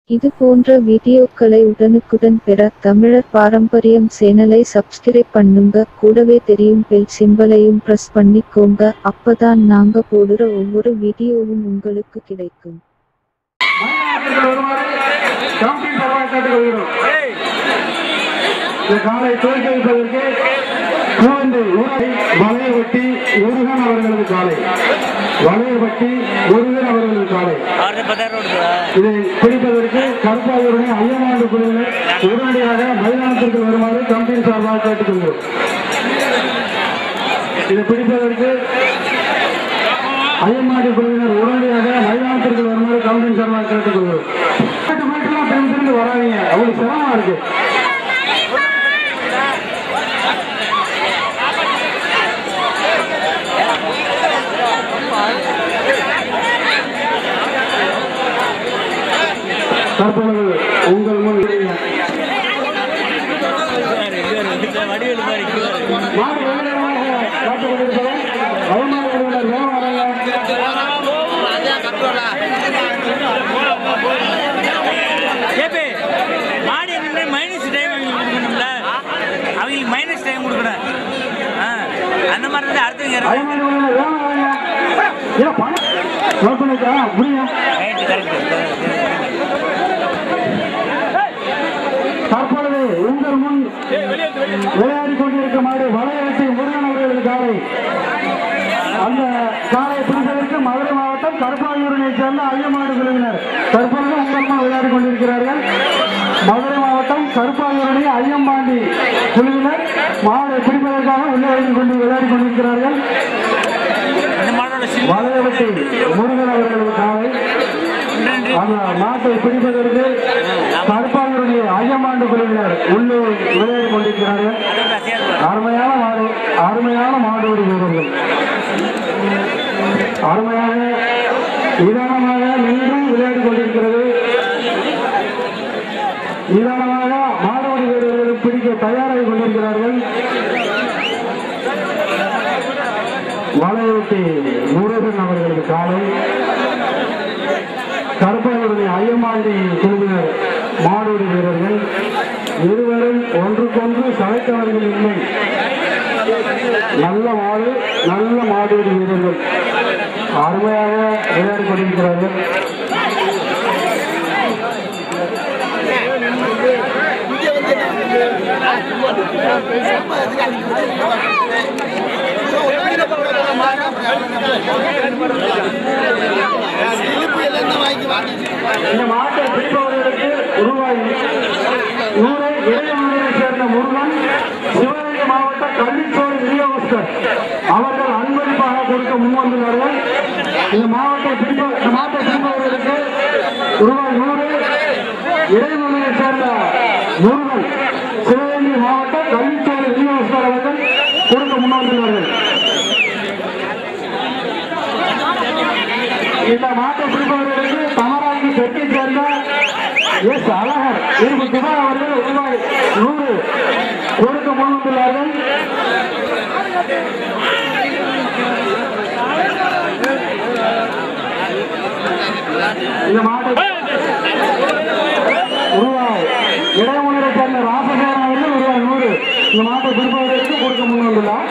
இது போன்ற வீடியோக்களை உடனுக்குடன் பெற தமிழர் பாரம்பரியம் சேனலை சப்ஸ்கிரைப் பண்ணுங்க கூடவே தெரியும் பெல் சிம்பலையும் பிரஸ் பண்ணிக்கோங்க அப்பதான் நாங்க போடுற ஒவ்வொரு வீடியோவும் உங்களுக்கு கிடைக்கும் கமிட்டி சார்பாக கேட்டுக்கொள்கிறோம் இந்த காலை துவக்கி வைப்பதற்கு பூவந்தி ஊரை வளையவட்டி முருகன் அவர்களது காலை வளையவட்டி முருகன் அவர்களது காலை அவரது பத்தாயிரம் ரூபா இதை பிடிப்பதற்கு கருப்பாயூருடைய ஐயமாண்டு குழுவினர் உடனடியாக மைதானத்திற்கு வருமாறு கமிட்டி சார்பாக கேட்டுக்கொள்கிறோம் இதை பிடிப்பதற்கு ஐயமாடி குழுவினர் உடனடியாக மைதானத்திற்கு வருமாறு கமிட்டி சார்பாக கேட்டுக்கொள்கிறோம் எட்டு மீட்டர்லாம் திரும்பி திரும்பி வராதீங்க அவ்வளவு சிரமமா இருக்கு தற்பொழுது உங்கள் முன் வடிவேலு மாதிரி இருக்கிறாரு. மாடு வேகமாக காத்துக் கொண்டிருப்பவர் அவமான குழுவினர் வேகம் வராங்க ஏபி, மாடு என்னன்னா மைனஸ் டைம் அவங்களுக்கு கொடுக்கணும்ல அவங்களுக்கு மைனஸ் டைம் கொடுக்கணும் ஆ, அந்த மாதிரி தான் அடுத்தவங்க இறங்கு. ஐயமாடி குழுவினர் வேகம் வராங்க ஏன் பணம் நோட் பண்ணிக்கா முடியும் ரைட்டு, கரெக்டு. தற்பொழுது உங்கள் முன் விளையாடி கொண்டிருக்கும் மாடு வளையவட்டி முருகன் அவர்களது காலை அந்த காலை பிடிப்பதற்கு மதுரை மாவட்டம் கருப்பாயூரினை சேர்ந்த ஐயமாடு குழுவினர் தற்பொழுது உங்கள் முன் விளையாடி கொண்டிருக்கிறார்கள் மதுரை மாவட்டம் கருப்பாயூரணி ஐயம்பாண்டி குழுவினர் மாடு பிடிப்பதற்காக விளையாடி கொண்டு விளையாடி கொண்டிருக்கிறார்கள் இந்த மாடோட சின்ன வளையவட்டி முருகன் அவர்களது காலை அந்த மாட்டை பிடிப்பதற்கு கருப்பாயூரணி ஐயமாண்டு குழுவினர் உள்ளே விளையாடி கொண்டிருக்கிறார்கள் அருமையான மாடு அருமையான மாடுபடி வீரர்கள் அருமையாக நிதானமாக நின்று விளையாடி கொண்டிருக்கிறது நிதானமாக மாடுபடி வீரர்கள் பிடிக்க தயாராகி கொண்டிருக்கிறார்கள் வளையொட்டி முருகன் அவர்களது காலை கருப்பாளருடைய ஐயமாண்டி குழுவினர் மாடுபடி வீரர்கள் இருவரும் ஒன்றுக்கொன்று சளைத்தவர்கள் இல்லை நல்ல மாடு நல்ல மாடுபடி வீரர்கள் அருமையாக விளையாடி கொண்டிருக்கிறார்கள் இந்த மாட்டை பிடிப்பவர்களுக்கு ரூபாய் நூறு இளைஞர்களை சேர்ந்த முருகன் சிவகங்கை மாவட்ட கல்விச்சோறு விநியோகஸ்தர் அவர்கள் அன்பளிப்பாக கொடுக்க முன்வந்துள்ளார்கள் இந்த மாவட்ட பிடிப்ப இந்த மாட்டை பிடிப்பவர்களுக்கு ரூபாய் நூறு இளைஞர்களை சேர்ந்த முருகன் சிவகங்கை மாவட்ட கல்விச்சோறு விநியோகஸ்தர் அவர்கள் கொடுக்க முன்வந்துள்ளார்கள் இந்த மாட்டை பிடிப்பவர்களுக்கு தமராங்கி பெட்டை சேர்ந்த எஸ் அழகர் இருபது குமார் அவர்கள் ரூபாய் நூறு கொடுக்க முன்வந்துள்ளார்கள் இந்த மாட்டை ரூபாய் இடைமுறை சேர்ந்த ராசசேகரன் அவர்கள் ரூபாய் நூறு இந்த மாட்டை பிடிப்பவர்களுக்கு கொடுக்க முன்வந்துள்ளார்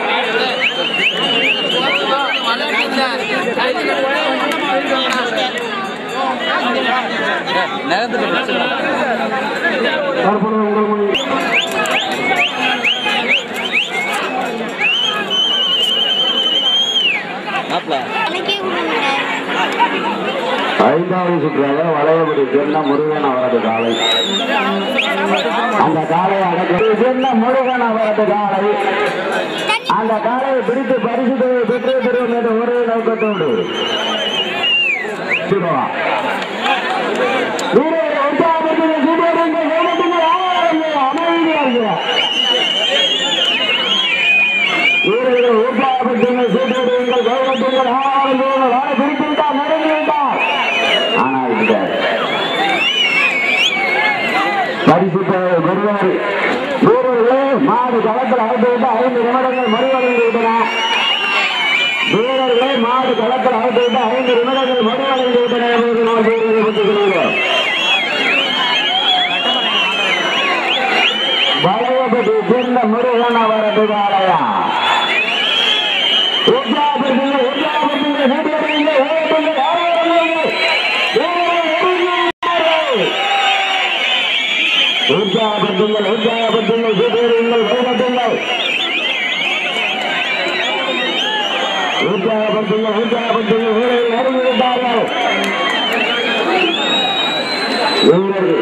நகர்ந்துட்டு பிரச்சனை தற்பொழுது உங்கள் முன் மாப்பிள்ள எனக்கே விட மாட்டேன் ஐந்தாவது சுற்றாக வளையபடி சேர்ந்த முருகன் அவரது காலை அந்த காலை அடக்கி சேர்ந்த முருகன் அவரது காலை அந்த காலையை பிடித்து பரிசு தொகை பெற்று பெறுவோம் என்ற ஒரே நோக்கத்தோடு சிவா. வீரர்கள் உற்சாகப்படுத்துங்கள், சீக்கிரங்கள், வேகத்துங்கள், ஆரவாரங்கள், அமைதியா இருங்க. வீரர்கள் உற்சாகப்படுத்துங்கள், சீக்கிரங்கள், வேகத்துங்கள், ஆரவாரங்கள், வாழை பிடித்து விட்டார், நடுங்கி விட்டார். ஆனால் இந்த பரிசு தொகை பெறுவர் வீரர்களே மாடு களத்தில் அழைத்துவிட்டு ஐந்து நிமிடங்கள் மறுவடைந்து விட்டன வீரர்களே மாடு களத்தில் அழைத்துவிட்டு ஐந்து நிமிடங்கள் மறுவடைந்து விட்டன என்பதை நாம் வீரர்கள் பற்றி சொல்கிறோம் முருகன் அவரது காலையா உற்சாகப்படுத்துங்க உற்சாகப்படுத்துங்க வீடியோங்க ஓடுங்க உற்சாகப்படுத்துங்கள் உற்சாகப்படுத்துங்கள் வீடியோங்கள் ஓடட்டுங்கள் உற்சாகப்படுத்துங்கள் உற்சாகப்படுத்துங்கள் வீரர்கள் அறிவித்தார்கள் வீரர்கள்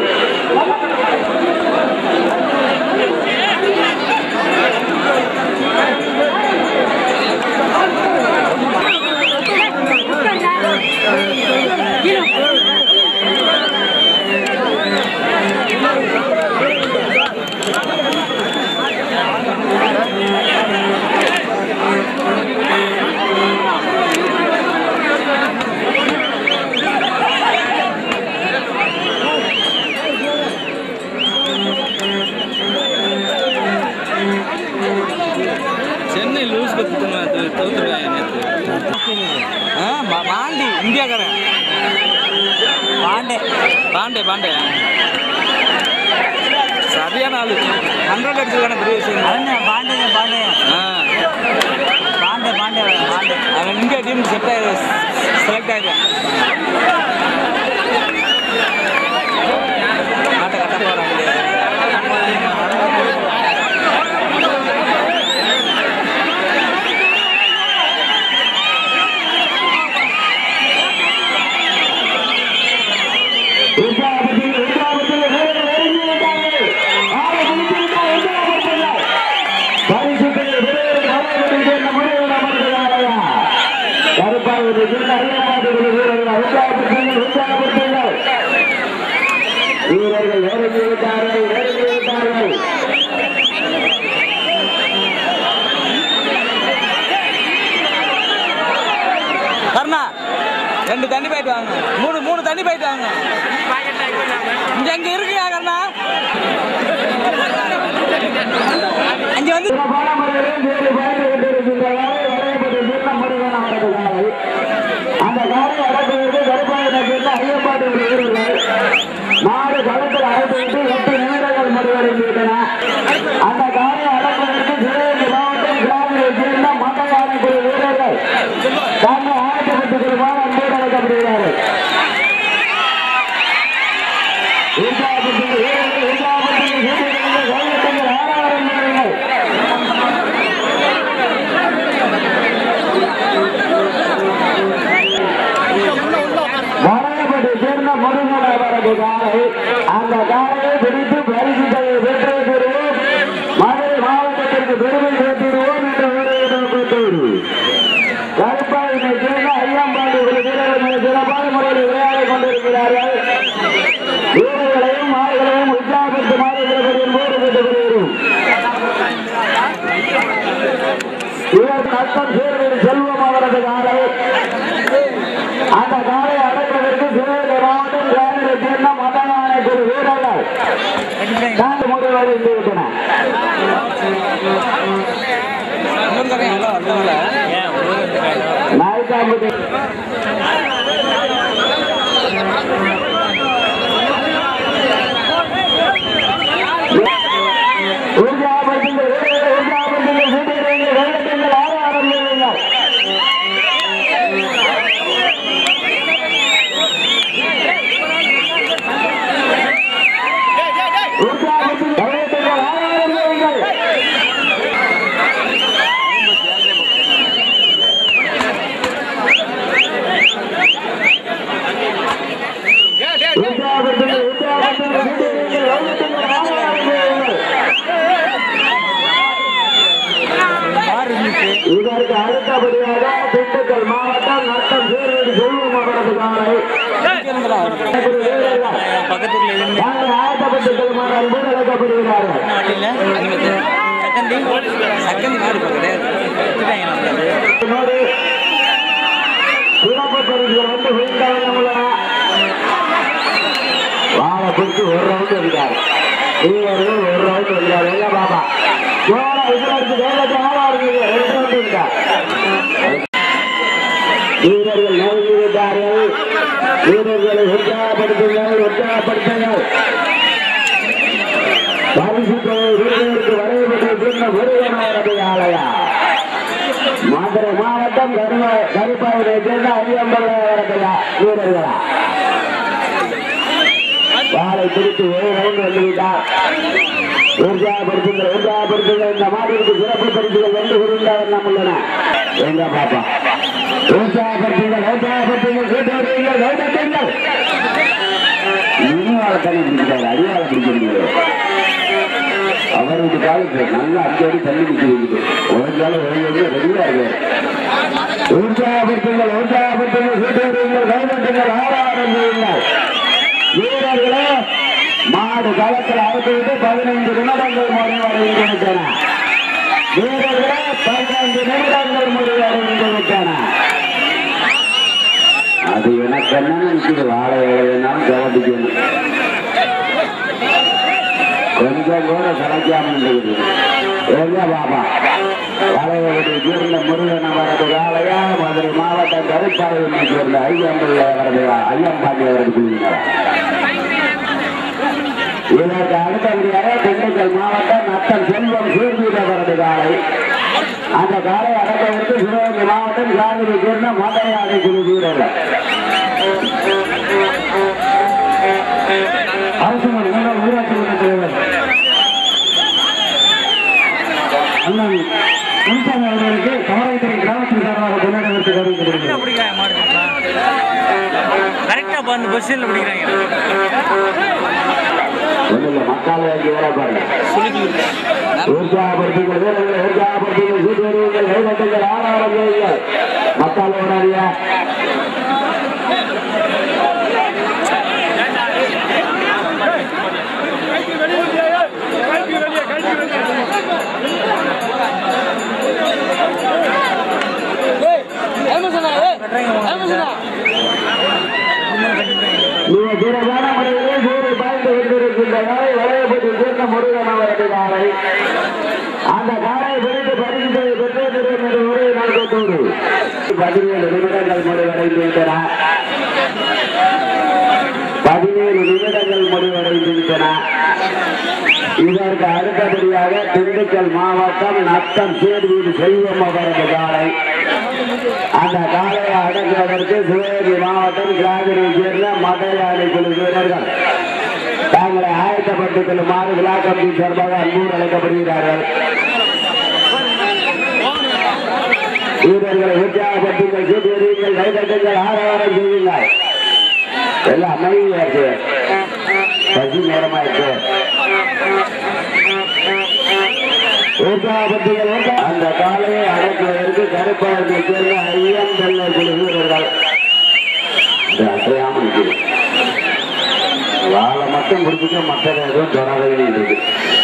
சென்னை லூஸ் பத்து தோத்துருக்காங்க நேற்று ஆ பா- பாண்டி இந்தியாக்காரன் பாண்டே பாண்டே பாண்டே சரியான ஆளு ஹண்ட்ரட் அடிச்சிருக்கான பெரிய விஷயம் பாண்டே பாண்டே ஆ பாண்டே பாண்டே பாண்டே அவன் இந்தியா டீம் செட் ஆயிரு செலக்ட் ஆயிடுவான் நாட்டை கட்ட போகிறாங்க உற்சாகப்படுத்துங்கள் உற்சாகப்படுத்துங்கள் வீரர்கள் நெருங்கி விட்டார்கள் ஆறு முடித்து விட்டால் உற்சாகப்படுத்துங்கள் பரிசுத்தங்கள் வீரர்கள் வரவேற்று சேர்ந்த முருகன் அவரது காலையா கருப்பாக ஒரு சின்ன அறியமாட்டுகிற வீரர்கள் உற்சாகப்படுத்துங்கள் உற்சாகப்படுத்துங்கள் வீரர்கள் நெருங்கி விட்டார்கள் நெருங்கி விட்டார்கள் கர்ணா ரெண்டு தண்ணி போயிட்டு வாங்க மூணு மூணு தண்ணி போயிட்டு வாங்க இங்க அங்க இருக்குயா கர்ணா அங்க வந்து சிறப்பான முறையில் வேறு பார்த்து கொண்டிருக்கின்ற காலை வரையப்பட்ட சின்ன முருகன் அவரது காலை அந்த காலை அடக்குவதற்கு கருப்பாயின சேர்ந்த ஐயப்பாட்டு வீரர்கள் நாடு களத்தில் அழைத்துவிட்டு எட்டு நிமிடங்கள் முடிவடைந்து விட்டன அந்த காலை அடக்குவதற்கு சிவகங்கை மாவட்டம் கிராமியை சேர்ந்த மட்டக்கான குழு வீரர்கள் தன்னை ஆயத்தப்பட்டுக் கொள்ளுமாறு அன்போடு அழைக்கப்படுகிறார்கள் உற்சாகப்படுத்துங்கள் வீரர்கள் உற்சாகப்படுத்துங்கள் வீரர்கள் கையெழுத்துங்கள் ஆறாயிரம் வீரர்கள் வரையப்பட்டு சேர்ந்த முருகன் அவரது காலை அந்த காலையை பிடித்து பரிசு தொகையை பெற்று பெறுவோம் மதுரை மாவட்டத்திற்கு பெருமை சேர்த்திடுவோம் என்ற வீரர்கள் பெற்றோடு கருப்பாயினை சேர்ந்த ஐயம்பாடி ஒரு வீரர்கள் சிறப்பான முறையில் விளையாடிக் கொண்டிருக்கிறார்கள் வீரர்களையும் மாடுகளையும் உற்சாகப்படுத்துமாறு வீரர்களின் போது பெற்றுக் இவர் நஷ்டம் சேர்வில் செல்வம் அவரது காலை அந்த காலை அடக்குவதற்கு சிவகங்கை மாவட்டம் கிராமியை சேர்ந்த மதனானை குழு வீரர்கள் நான்கு முடிவடைந்து விட்டன இன்னொரு தடவை நல்லா வரல நாய்க்காம்பட்டி உற்சாகப்படுத்துங்கள் வீரர்களை உற்சாகப்படுத்துங்கள் வீரர்களை வெள்ளட்டுங்கள் ஆறாரம் வீரர்கள் உற்சாகப்படுத்துங்கள் வெள்ளட்டுங்கள் ஆறாரம் வீரர்கள் உற்சாகப்படுத்துங்கள் உற்சாகப்படுத்துங்கள் வீரர்கள் வெள்ளட்டுங்கள் ஆறாரம் வீரர்கள் இதற்கு அடுத்தபடியாக திண்டுக்கல் மாவட்டம் நத்தம் சீர்வீடு செல்வம் அவரது காலை வீரர்கள் பக்கத்துல இருந்து நாங்கள் ஆயத்தப்பட்டுக் கொள்ளுமாறு அன்போடு அழைக்கப்படுகிறார்கள் வண்டியில் செகண்ட் செகண்ட் மாடு இப்போ கிடையாது எடுத்துட்டாங்க நம்மளது என்னோடு சிறப்பு பரிசுகள் வந்து விழுந்தவங்க உள்ளன வாழை பிடிச்சி ஒரு ரவுண்ட் அடிக்காரு வீரர்கள் ஒரு ரவுண்ட் அடிக்காரு இல்ல பாபா ஜோரா இதுல இருக்கு வேலைக்கு ஆளா இருக்குது ரெண்டு ரவுண்ட் இருக்கா வீரர்கள் நெருங்கி விட்டார்கள் வீரர்களை உற்சாகப்படுத்துங்கள் உற்சாகப்படுத்துங்கள் பரிசு தொகை வீரர்களுக்கு வரையப்பட்ட சின்ன சேர்ந்த முருகனவரது ஆலயா மதுரை மாவட்டம் கருமா- கருப்பாவூரை சேர்ந்த ஐயம்பலவரது வீரர்களா வாழை பிடித்து ஒரு ரவுண்ட் வந்து விட்டார் உற்சாகப்படுத்துங்கள் உற்சாகப்படுத்துங்கள் இந்த மாதத்துக்கு சிறப்பு பரிசுகள் வந்து குறிந்தவர் நம் உள்ளன எங்க பாப்பா உற்சாகப்படுத்துங்கள் உற்சாகப்படுத்துங்கள் கேட்டவர்கள் கௌரவங்கள் இனிவாள தண்ணி பிடிக்கிறார் அடிவாள பிடிக்கிறது அவருக்கு காலத்துல நல்லா அஞ்சடி தண்ணி பிடிக்கிறது உழைஞ்சாலும் உழைஞ்சு ரெடியா இருக்காரு உற்சாகப்படுத்துங்கள் உற்சாகப்படுத்துங்கள் கேட்டவர்கள் கௌரவங்கள் ஆறாயிரம் செய்யுங்கள் வீரர்களே மாடு களத்தில் அவுத்துவிட்டு பதினைந்து நிமிடங்கள் முடிவடைந்துவிட்டன வீரர்களே பதினைந்து நிமிடங்கள் முடிவடைந்துவிட்டன அது எனக்கு என்ன நினைக்குது வாழை வேலைனாலும் கவனிக்கணும் கொஞ்சம் கூட கிடைக்காம இருக்குது எங்க பாப்பா வளையவரை சேர்ந்த முருகன் அவரது காலையா மதுரை மாவட்டம் கருப்பாளையத்தை சேர்ந்த ஐயம்பிள்ளை அவரது ஐயம்பாண்டி அவரது குழுவினர் இதற்கு அடுத்தபடியாக திண்டுக்கல் மாவட்டம் நத்தம் செல்வம் சூர்வீர் அவரது காலை அந்த காலை அடக்கவிற்கு சிவகங்கை மாவட்டம் காவிரி சேர்ந்த மதுரையாடை குழு வீரர்கள் அரசு மன்ற முன்னாள் ஊராட்சி மன்ற தலைவர் அண்ணன் முன்சாமி அவர்களுக்கு சமராயத்துறை கிராமத்தின் சார்பாக கொண்டாடவிற்கு அறிவிக்கப்படுகிறது பிடிக்கிறாங்க மாடு கரெக்டா வந்து பஸ் ஸ்டாண்ட்ல பிடிக்கிறாங்க ஒன்றும் மக்கள் வேண்டி வேலை பாருங்க உற்சாகப்படுத்துங்கள் வீரர்களை உற்சாகப்படுத்துங்கள் சீட்டு வருவீங்கள் கைதட்டுங்கள் ஆறாரம் செய்யுங்கள் மக்கள் ஓடாதியா நீங்க சிறப்பான முறையிலே சூடு பாய்ந்து கொண்டிருக்கின்ற காலை வளையப்பட்டு சேர்ந்த முருகன் அவரது காலை அந்த காலை பிடித்து பரிசு பெற்று தரும் என்று ஒரே நோக்கத்தோடு பதினேழு நிமிடங்கள் முடிவடைந்து விட்டன பதினேழு நிமிடங்கள் முடிவடைந்து விட்டன இதற்கு அடுத்தபடியாக திண்டுக்கல் மாவட்டம் நத்தம் சேர்வீடு செல்வம் அவரது காலை அந்த காலையை அடக்குவதற்கு சிவகங்கை மாவட்டம் கிராமத்தை சேர்ந்த மதுரையாளை குழு வீரர்கள் தாங்களை ஆயத்தப்பட்டுக் கொள்ளுமாறு விழா கமிட்டி சார்பாக அன்போடு அழைக்கப்படுகிறார்கள் வீரர்களை உற்சாகப்படுத்துங்கள் சீட்டுங்கள் கைதட்டுங்கள் ஆரவாரம் செய்யுங்கள் எல்லாம் அமைதியா இருக்கு பசி நேரமா இருக்கு உற்சாகப்படுத்துங்கள் உற்சா- அந்த காலையை அடக்குவதற்கு கருப்பாளத்தை சேர்ந்த ஐயம் தெல்ல குழு வீரர்கள் இது அசையாம இருக்குது வாழை மட்டும் பிடிச்சிக்க மற்ற எதுவும் தொடரவே இருக்கு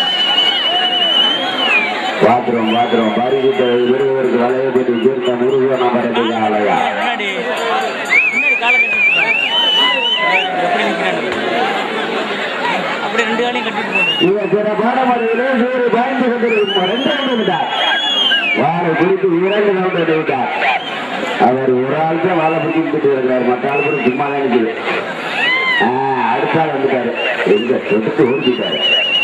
பாத்திரம் பாத்திரம் பரிசுத்த விருதுவருக்கு வளையப்பட்டு சேர்ந்த முருகன் அவரது ஆலயா முன்னாடி முன்னாடி காலை கட்டிட்டு எப்படி நிற்கிறாங்க அப்படி ரெண்டு காலையும் கட்டிட்டு போகுது இவர் சிறப்பான முறையிலே சூறு பாய்ந்து கொண்டிருக்கும் ரெண்டு ரவுண்டு விட்டார் வாழை குறித்து இரண்டு ரவுண்டு விட்டார் அவர் ஒரு ஆள் தான் வாழை பிடிச்சிட்டு இருக்கிறார் மற்ற ஆள் கூட சும்மா தான் இருக்குது ஆ, அடுத்த ஆள் வந்துட்டாரு எங்க தொட்டு ஓடிட்டாரு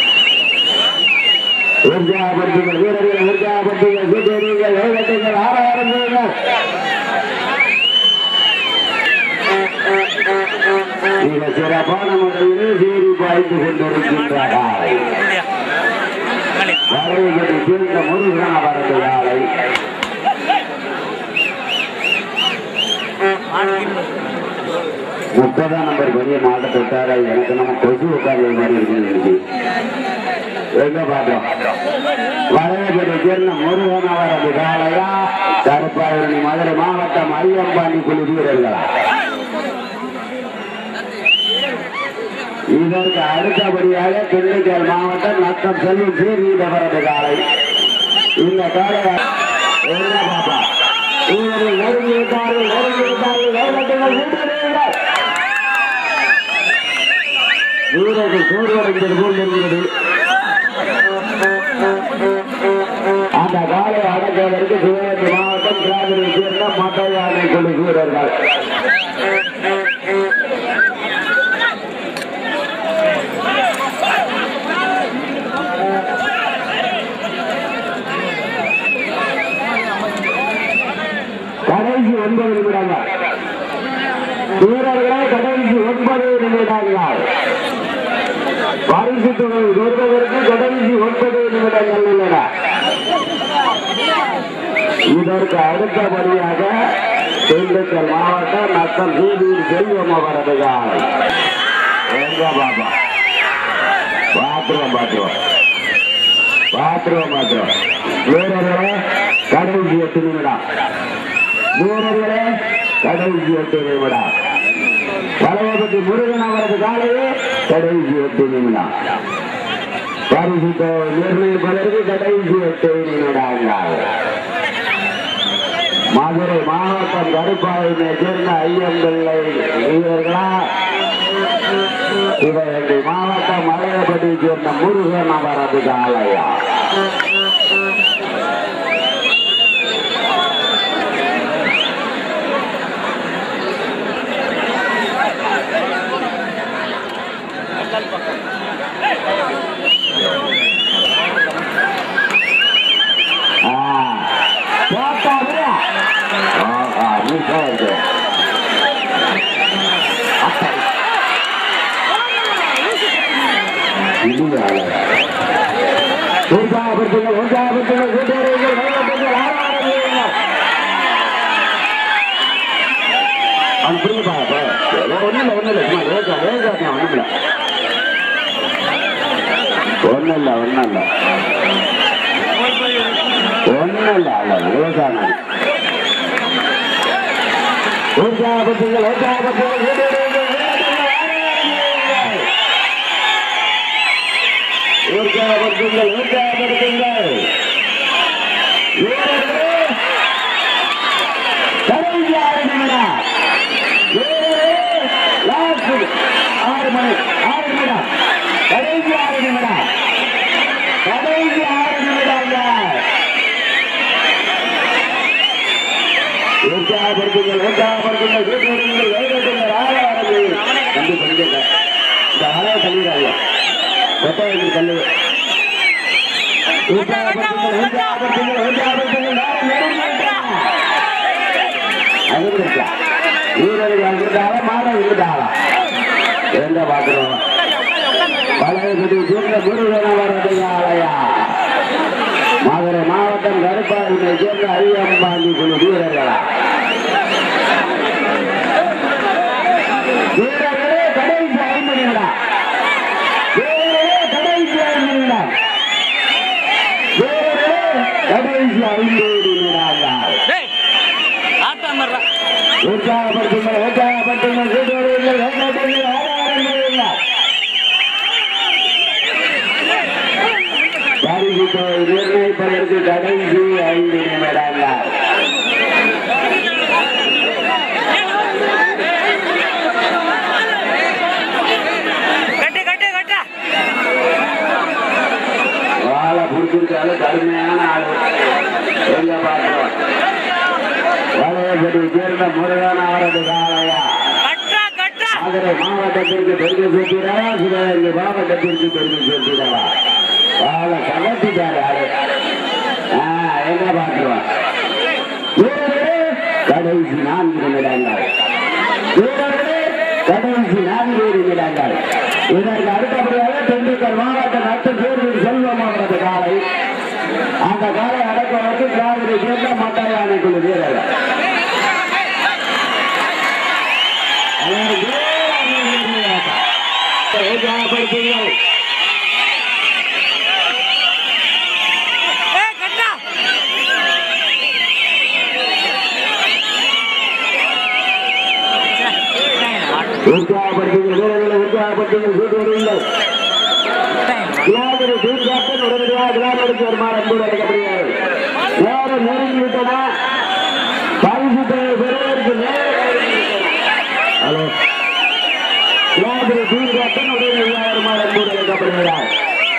உற்சாகப்படுத்துங்கள் வீரர்களை உற்சாகப்படுத்துங்கள் சீட்டேறியுங்கள் கைதட்டுங்கள் ஆறாயிரம் செய்யுங்கள் மிக சிறப்பான முறையிலே சீறி பாய்ந்து கொண்டிருக்கின்ற காலை இல்லையா காலை வரைகளை சேர்ந்த முருகன் அவரது காலை மாடு கீழே முப்பதாம் நம்பர் பெரிய மாட்டை தொட்டாரா எனக்கு நம்ம கொசு உட்கார்ந்த மாதிரி இருக்கு இன்னைக்கு. எங்க பார்த்தோம் வரைகளை சேர்ந்த முருகன் அவரது காலையா கருப்பாயூரணி மதுரை மாவட்டம் ஐயம்பாண்டி குழு வீரர்களா இதற்கு அடுத்தபடியாக திண்டுக்கல் மாவட்டம் நத்தம் செல்வம் சீர்வீதவரது காலை இந்த காலை என்ன பாப்பா இவர்கள் நெருங்கி விட்டார்கள் நெருங்கி விட்டார்கள் கைதட்டுங்கள் வீட்டர்கள் வீரர்கள் சோர்வடைந்தது போல் இருக்கிறது அந்த காலை அடக்குவதற்கு சிவகங்கை மாவட்டம் கிராமத்தை சேர்ந்த மட்டையானை குழு வீரர்கள் வீரர்களே கடைசி ஒன்பது நிமிடங்கள் பரிசு தொகை வருவதற்கு கடைசி ஒன்பது நிமிடங்கள் உள்ளன இதற்கு அடுத்தபடியாக திண்டுக்கல் மாவட்டம் நத்தம் வீதியில் செல்வம் அவரது காலை எங்க பாப்பா பாத்துருவோம் பாத்துருவோம் பாத்துருவோம் பாத்துருவோம் வீரர்களே கடைசி எட்டு நிமிடம் வீரர்களே கடைசி எட்டு நிமிடம் பலவபதி முருகன் அவரது காலையே கடைசி எட்டு நிமிடம் பரிசு தொகை நிர்ணயிப்பதற்கு கடைசி எட்டு நிமிடங்கள் மதுரை மாவட்டம் கருப்பாயினை சேர்ந்த ஐயம்பிள்ளை வீரர்களா சிவகங்கை மாவட்டம் மலையப்பட்டியை சேர்ந்த முருகன் அவரது காலையா ஆ, போட்டா விடு. ஆ, ஆ, நீ போயிரு. அப்பா. இது வேலை. உற்சாகப்படுத்துங்கள், உற்சாகப்படுத்துங்கள், கூட்டுறவுகள், கைதட்டுங்கள், ஆரவாரங்கள். அவன் புரியுதா அப்ப? ஒண்ணும் இல்ல, ஒண்ணும் இல்ல. சும்மா லேசா, லேசா இருக்கான், ஒண்ணும் இல்ல. ஒண்ணும் இல்ல, ஒண்ணும் இல்ல. ஒண்ணும் இல்ல, அல்ல, லேசா நான். உற்சாகப்படுத்துங்கள், உற்சாகப்படுத்துங்கள், கூட்டுறவுகள், கைதட்டுங்கள், ஆரவாரங்கள். உற்சாகப்படுத்துங்கள் உற்சாகப்படுத்துங்கள் வீரர்களே, கடைசி ஆறு நிமிடம் வீரர்களே, last ஆறு மணி ஆறு நிமிடம் கடைசி ஆறு நிமிடம் கடைசி ஆறு நிமிடங்கள் உற்சாகப்படுத்துங்கள் உற்சாகப்படுத்துங்கள் வீட்டுங்கள் கைதட்டுங்கள் ஆரவாரங்கள் தம்பி பண்ணிக்கங்க இந்த ஆலய தள்ளிடாங்க கொட்டாயத்தில் தள்ளு உற்சாகப்படுத்துங்கள் உற்சாகப்படுத்துங்கள் உற்சாகப்படுத்துங்கள் யாரும் நெருங்கிட்டாங்க அங்கிருக்கா வீரர்கள் அங்கிருந்தாலும் மாதம் இருந்தாலும் எங்க பாக்குறோம் பழையபடி சேர்ந்த முருகன் அவரது ஆலயா மதுரை மாவட்டம் கருப்பாயினை சேர்ந்த ஐயம்பாண்டி குழு வீரர்களா வீரர்களே கடைசி ஐந்து நிமிடம் வீரர்களே கடைசி ஐந்து நிமிடம் வீரர்களே கடைசி ஐந்து நிமிடங்கள் டேய் ஆட்டம் வர்றா உற்சாகப்படுத்துங்கள் உற்சாகப்படுத்துங்கள் வீடுகள் வெங்கடங்கள் ஆதாரங்கள் பரிசுத்தை நிர்ணயிப்பதற்கு கடைசி ஐந்து நிமிடங்கள் கட்டு கட்டு கட்டு வாழை பிடிச்சிருக்காலும் கடுமையான ஆளு எங்க பார்க்கிறோம் வளையப்படி சேர்ந்த முருகன் அவரது காலையா கட்டா கட்டா மதுரை மாவட்டத்திற்கு பெருமை சேர்க்கிறாரா சிவகங்கை மாவட்டத்திற்கு பெருமை சேர்க்கிறாரா வாழை கலட்டிட்டாரு ஆளு ஆ, எங்க பார்க்கிறோம் வீரர்களே, கடைசி நான்கு நிமிடங்கள் வீரர்களே, கடைசி நான்கு நிமிடங்கள் இதற்கு அடுத்தபடியாக திண்டுக்கல் மாவட்ட நட்டு தேர்வில் செல்வம் அவரது காலை அந்த காலை அடக்குவதற்கு திராவிட சேர்ந்த மட்டாயானை குழு வீரர்கள் உற்சாகப்படுத்துங்கள் ஏ கட்டா உற்சாகப்படுத்துங்கள் வீரர்களை உற்சாகப்படுத்துங்கள் கூட்டு வருங்கள் விழாவினை தூர்காட்டன் உடனடியாக விழாவிற்கு வருமாறு அன்போடு அழைக்கப்படுகிறார்கள் நேரம் நெருங்கி விட்டன பரிசு தொகை பெறுவதற்கு நேரம் நெருங்கி விட்டன. ஹலோ விழாவினை தூர்காட்டன் உடனடியாக வருமாறு அன்போடு அழைக்கப்படுகிறார்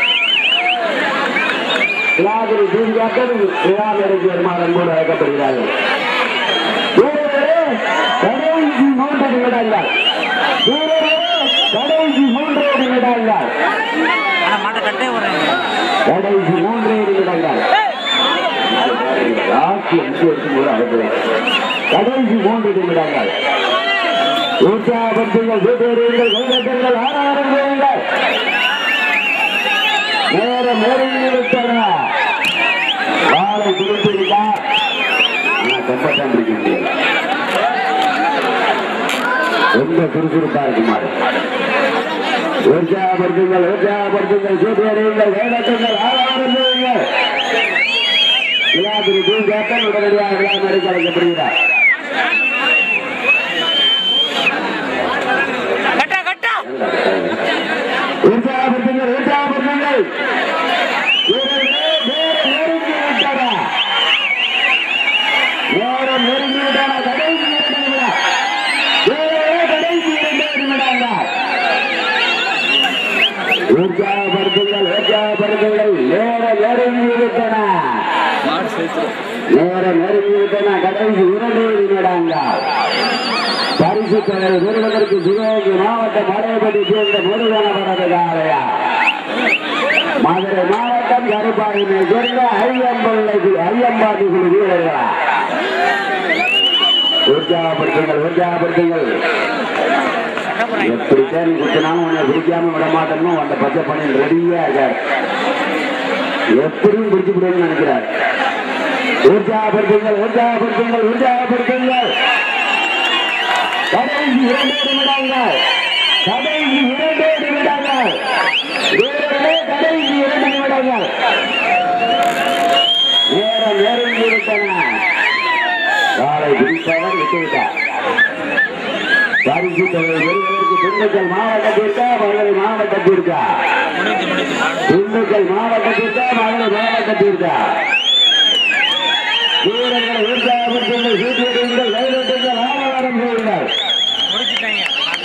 விழாவினை தூர்காட்டன் விழாவிற்கு வருமாறு அன்போடு அழைக்கப்படுகிறார்கள் வீரர்களே, கடைசி மூன்று நிமிடங்கள் வீரர்களே, கடைசி மூன்று நிமிடங்கள் ஆனா மாட்ட கட்டே விடுறேன் கடைசி மூன்றே நிமிடங்கள் லாஸ்ட் அஞ்சு வருஷம் கூட அனுப்புவேன் கடைசி மூன்று நிமிடங்கள் உற்சாகப்படுத்துங்கள் கூட்டுவீர்கள் வேகத்தங்கள் ஆறாயிரம் செய்யுங்கள் நேரம் நெருங்கி விட்டன வாழை பிடித்திருக்கார் ஆனா தெம்பத்தான் பிடிக்க முடியாது ரொம்ப சுறுசுறுப்பா இருக்குமாறு உற்சாகப்படுத்துங்கள் உற்சாகப்படுத்துங்கள் கூட்டுவீர்கள் வேகத்தங்கள் ஆறாயிரம் செய்யுங்கள் விழாத்திரி டீம் கேப்டன் உடனடியாக விழா மேடைக்கு அழைக்கப்படுகிறார் கட்டா கட்டா உற்சாகப்படுத்துங்கள் உற்சாகப்படுத்துங்கள் வீரர்களே, நேரம் நெருங்கி விட்டன. நேரம் நெருங்கி விட்டன. கடைசி இரண்டு நிமிடம். வீரர்களே, கடைசி இரண்டு நிமிடங்கள். உற்சாகப்படுத்துங்கள் உற்சாகப்படுத்துங்கள் நேரம் நெருங்கி விட்டன மாடு சேர்த்துரும் நேரம் நெருங்கி விட்டன கடைசி இரண்டு நிமிடங்கள் பரிசு தொகை பெறுவதற்கு சிவகங்கை மாவட்டம் மலையப்பட்டி சேர்ந்த முருகனவரது ஆலயா மதுரை மாவட்டம் கருப்பாடினை சேர்ந்த ஐயம்பள்ளை ஐயம்பாட்டி குழு வீரர்களா உற்சாகப்படுத்துங்கள் உற்சாகப்படுத்துங்கள் எப்படி தேடி குத்தினாலும் உன்னை பிடிக்காம விட மாட்டேன்னு அந்த பச்சை பணியில் ரெடியா இருக்கார் எப்படியும் பிடிச்சு விடணும்னு நினைக்கிறார் உற்சாகப்படுத்துங்கள் உற்சாகப்படுத்துங்கள் உற்சாகப்படுத்துங்கள் கடைசி இரண்டு நிமிடங்கள் கடைசி இரண்டு நிமிடங்கள் வீரர்களே கடைசி இரண்டு நிமிடங்கள் நேரம் நெருங்கி விட்டன காலை பிடித்தவர் விட்டுவிட்டார் பரிசு தொகை பெறுவதற்கு திண்டுக்கல் மாவட்டத்திற்கா மதுரை மாவட்டத்திற்கா முடிஞ்சு முடிஞ்சு மாடு திண்டுக்கல் மாவட்டத்திற்கா மதுரை மாவட்டத்திற்கா வீரர்களை உற்சாகப்படுத்துங்கள் சீட்டிடுங்கள் கைதட்டுங்கள் ஆரவாரம் செய்யுங்கள் முடிச்சுட்டாங்க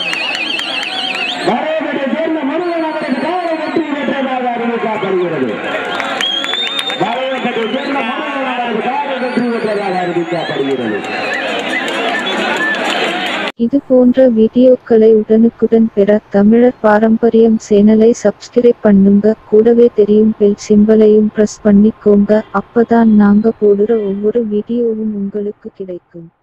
வரவேற்பை சேர்ந்த முருகன் அவரது காலை வெற்றி பெற்றதாக அறிவிக்கப்படுகிறது வரவேற்பை சேர்ந்த முருகன் அவரது காலை வெற்றி பெற்றதாக அறிவிக்கப்படுகிறது இது போன்ற வீடியோக்களை உடனுக்குடன் பெற தமிழர் பாரம்பரியம் சேனலை சப்ஸ்கிரைப் பண்ணுங்க கூடவே தெரியும் பெல் சிம்பலையும் பிரஸ் பண்ணிக்கோங்க அப்பதான் நாங்க போடுற ஒவ்வொரு வீடியோவும் உங்களுக்கு கிடைக்கும்